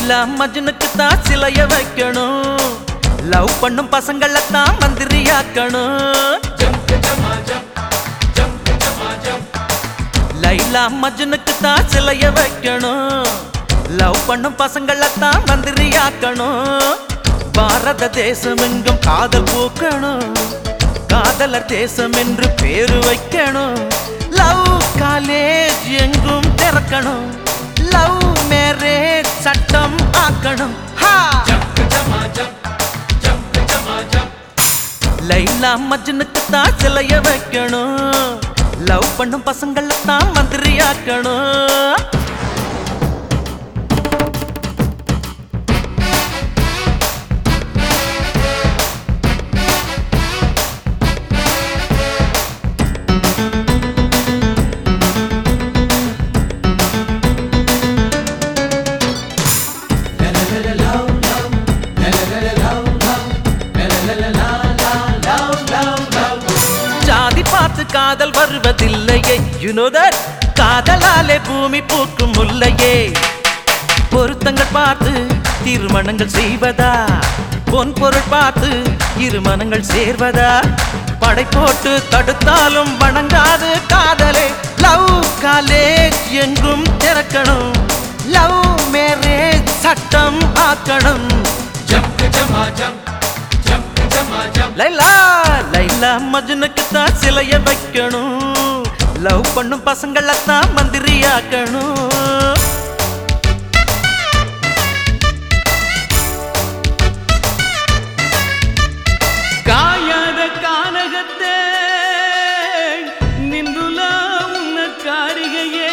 லைலா மஜ்னுக்கு தான் சிலைய வைக்கணும் லவ் பண்ணும் பசங்களை தான் மந்திரியாக்கணும் லைலா மஜ்னுக்கு தான் சிலைய வைக்கணும் லவ் பண்ணும் பசங்களை தான் மந்திரியாக்கணும் பாரத தேசம் எங்கும் காதல் பூக்கணும் காதலர் தேசம் என்று பேரு வைக்கணும் லவ் காலேஜ் எங்கும் திறக்கணும் லவ் மேரேஜ் சட்டம் ஆக்கணும் ஹா! லைலா மஜ்னுக்கு தான் சிலைய வைக்கணும் லவ் பண்ணும் பசங்களை தான் மந்திரியாக்கணும் ஜாதி பார்த்து காதல் வருவதில்லையே you know that காதலாலே பூமி பூக்கும் முல்லையே பொருத்தங்கள் பார்த்து திருமணங்கள் செய்வதா பொன் பொருள் பார்த்து இருமணங்கள் சேர்வதா படை போட்டு தடுத்தாலும் வணங்காது காதலே லவ் காலேஜ் எங்கும் திறக்கணும் லவ் மேரேஜ் சட்டம் ஆக்கணும் லைலா லைலா மஜ்னுக்கு தான் சிலைய வைக்கணும் லவ் பண்ணும் பசங்களை தான் மந்திரியாக்கணும் ಕಾಯದ ಕಾನಗತ್ತೆ ನಿಂದುಲ ಉನ್ನ ಕಾರಿಗೆಯೇ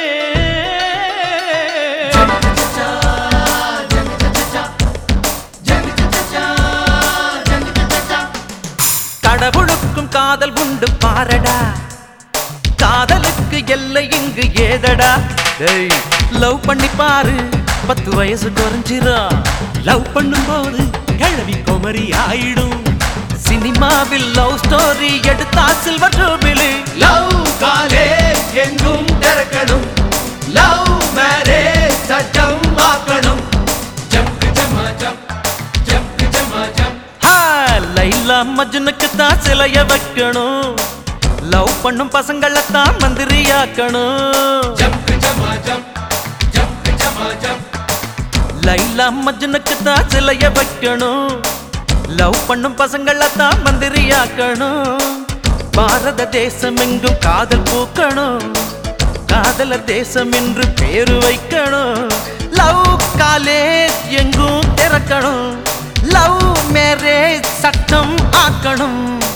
கடவுளுக்கும் காதல் உண்டு பாரடா காதலுக்கு எல்லை இங்கு ஏதடா டேய் லவ் பண்ணி பாரு பத்து வயசு குறைஞ்சிரா லவ் பண்ணும்போது கிழவி குமரி ஆயிடும் சினிமாவில் லவ் ஸ்டோரி எடுத்தா சில்வர் ஜூபிலி லவ் காலேஜ் எங்கும் திறக்கணும் லவ் மேரேஜ் சட்டம் ஆக்கணும் ஜம்கு ஜமா ஜம் ஜம்கு ஜமா ஜம் ஹா, லைலா மஜ்னுக்கு தான் சிலைய வைக்கணும் லவ் பண்ணும் பசங்களை தான் மந்திரியாக்கணும் ஜம்கு ஜமா ஜம் ஜம்கு ஜமா ஜம் லைலா மஜ்னுக்கு தான் சிலைய வைக்கணும் லவ் பண்ணும் பசங்களை தான் மந்திரியாக்கணும் பாரத தேசம் எங்கும் காதல் பூக்கணும் காதலர் தேசம் என்று பேரு வைக்கணும் லவ் காலேஜ் எங்கும் திறக்கணும் லவ் மேரேஜ் சட்டம் ஆக்கணும்